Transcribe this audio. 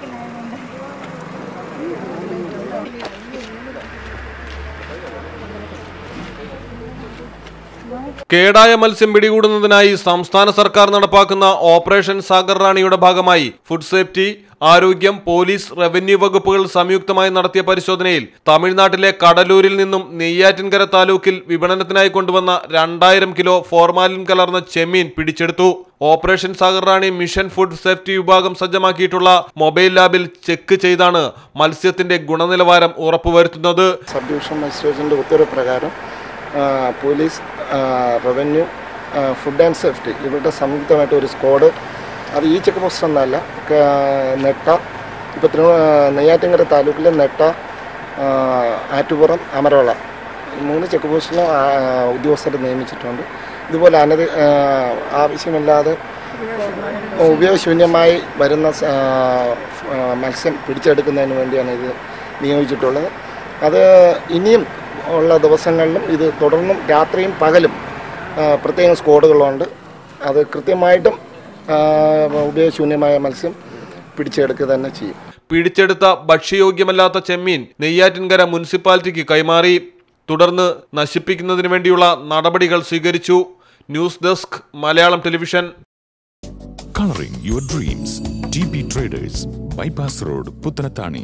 കേടായ മത്സ്യം പിടികൂടുന്നതിനായി സംസ്ഥാന സർക്കാർ നടപ്പാക്കുന്ന ഓപ്പറേഷൻ സാഗർ റാണിയുടെ ഭാഗമായി ഫുഡ് സേഫ്റ്റി ആരോഗ്യം പോലീസ് റവന്യൂ വകുപ്പുകൾ സംയുക്തമായി നടത്തിയ പരിശോധനയിൽ തമിഴ്നാട്ടിലെ കടലൂരിൽ നിന്നും നെയ്യാറ്റിൻകര താലൂക്കിൽ വിപണനത്തിനായി കൊണ്ടുവന്ന രണ്ടായിരം കിലോ ഫോർമാലിൻ കലർന്ന ചെമ്മീൻ പിടിച്ചെടുത്തു operation Sagar Rani mission food safety വിഭാഗം സജ്ജമാക്കിയിട്ടുള്ള മൊബൈൽ ലാബിൽ ചെക്ക് ചെയ്താണ് മത്സ്യത്തിന്റെ ഗുണനിലവാരം ഉറപ്പുവരുത്തുന്നത് സബ് ഡിവിഷൻ മജിസ്ട്രേറ്റിൻ്റെ ഉത്തരവ് പ്രകാരം ആ, പോലീസ് ആ, റവന്യൂ ആ, ഫുഡ് ആൻഡ് സേഫ്റ്റി ഇവരുടെ സംയുക്തമായിട്ട് ഒരു സ്ക്വാഡ് അത് ഈ ചെക്ക് പോസ്റ്റ് എന്നല്ല ക- നെട്ട ഇപ്പോൾ തിരു നെയ്യാറ്റിങ്കര താലൂക്കിലെ നെട്ട ആ, ആറ്റുപുറം അമരോള ഈ മൂന്ന് ചെക്ക് പോസ്റ്റിലും ആ, ഉദ്യോഗസ്ഥരെ നിയമിച്ചിട്ടുണ്ട് ഇതുപോലെ അനധി ആ, ആവശ്യമില്ലാതെ ഉപയോഗശൂന്യമായി വരുന്ന സ- ആ, ആ, മത്സ്യം പിടിച്ചെടുക്കുന്നതിന് വേണ്ടിയാണ് ഇത് നിയോഗിച്ചിട്ടുള്ളത് അത് ഇനിയും ഉള്ള ദിവസങ്ങളിലും ഇത് തുടർന്നും രാത്രിയും പകലും ആ, പ്രത്യേകം സ്ക്വാഡുകളുണ്ട് അത് കൃത്യമായിട്ടും ആ, ഉപയോഗശൂന്യമായ മത്സ്യം പിടിച്ചെടുക്കുക തന്നെ ചെയ്യും പിടിച്ചെടുത്ത ഭക്ഷ്യയോഗ്യമല്ലാത്ത ചെമ്മീൻ നെയ്യാറ്റിൻകര മുനിസിപ്പാലിറ്റിക്ക് കൈമാറി തുടർന്ന് നശിപ്പിക്കുന്നതിന് വേണ്ടിയുള്ള നടപടികൾ സ്വീകരിച്ചു news desk Malayalam television Coloring your dreams. TB Traders, Bypass Road, Puttanatani.